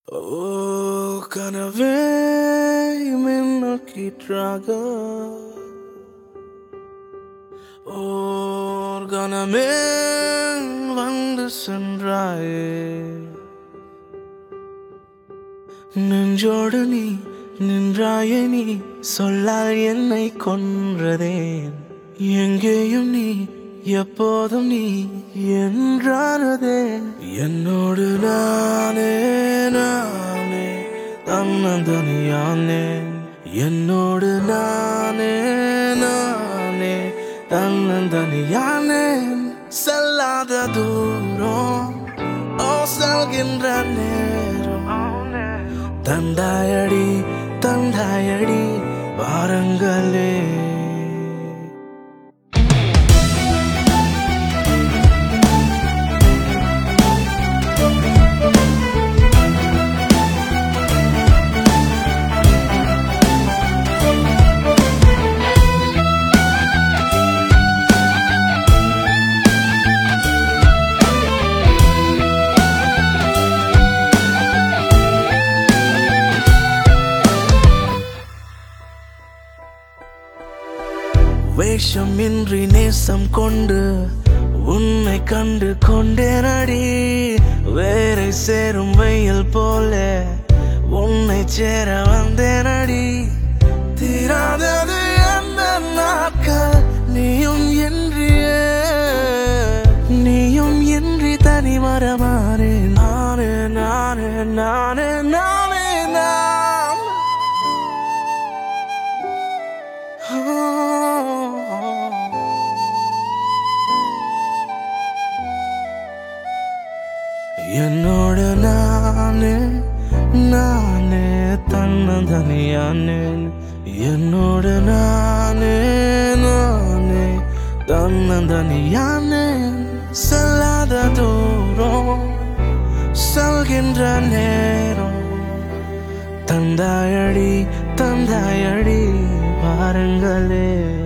ஓ கனவே மின்னோக்கிற்றாக ஓர் கணமே வந்து சென்றாயே நெஞ்சோடு நீ நின்றாயே நீ சொல்லால் என்னை கொன்றதேன் எங்கேயும் நீ எப்போதும் நீ என்றானதே என்னோடு நானே நானே தன்னந்தனியானேன் என்னோடு நானே நானே தன்னந்தனியானேன் செல்லாத தூரம் ஓ செல்கின்ற நேரம் தந்தாயடி தந்தாயடி வாரங்களே வேஷமின்றி நேசம் கொண்டு உன்னை கண்டு கொண்டேனடி வேரை சேரும் வெயில் போல உன்னை சேர வந்தேனடி தீராதது எந்த நாட்கள் நீயும் என்றியே நீயும் இன்றி தனி மரமானே நானே நானே நானே நானே நான் என்னோட நானே நானே தன்னந்தனியானே என்னோட நானே நானே தன்னந்தனியானே செல்லாத தூரம் செல்கின்ற நேரம் தந்தாயடி தந்தாயடி பாருங்களே